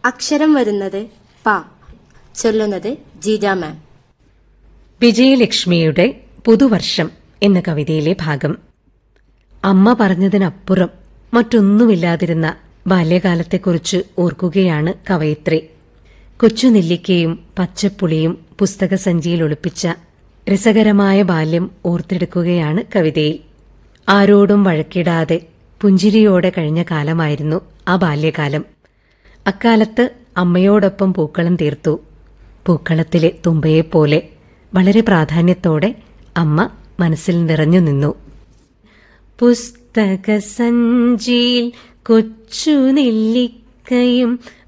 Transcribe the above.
അക്ഷരം വരുന്നത് പ ചൊല്ലുന്നത് ജീജ മാം വിജയലക്ഷ്മിയുടെ പുതുവർഷം എന്ന കവിതയിലെ ഭാഗം അമ്മ പറഞ്ഞതിനപ്പുറം മറ്റൊന്നുമില്ലാതിരുന്ന ബാല്യകാലത്തെക്കുറിച്ച് ഓർക്കുകയാണ് കവയിത്രി കൊച്ചുനെല്ലിക്കയും പച്ചപ്പുളിയും പുസ്തകസഞ്ചിയിൽ ഒളിപ്പിച്ച രസകരമായ ബാല്യം ഓർത്തെടുക്കുകയാണ് കവിതയിൽ ആരോടും വഴക്കിടാതെ പുഞ്ചിരിയോടെ കഴിഞ്ഞ കാലമായിരുന്നു ആ ബാല്യകാലം അക്കാലത്ത് അമ്മയോടൊപ്പം പൂക്കളം തീർത്തു പൂക്കളത്തിലെ തുമ്പയെപ്പോലെ വളരെ പ്രാധാന്യത്തോടെ അമ്മ മനസ്സിൽ നിറഞ്ഞു നിന്നു പുസ്തക സഞ്ചിയിൽ കൊച്ചു നെല്ലിക്കയും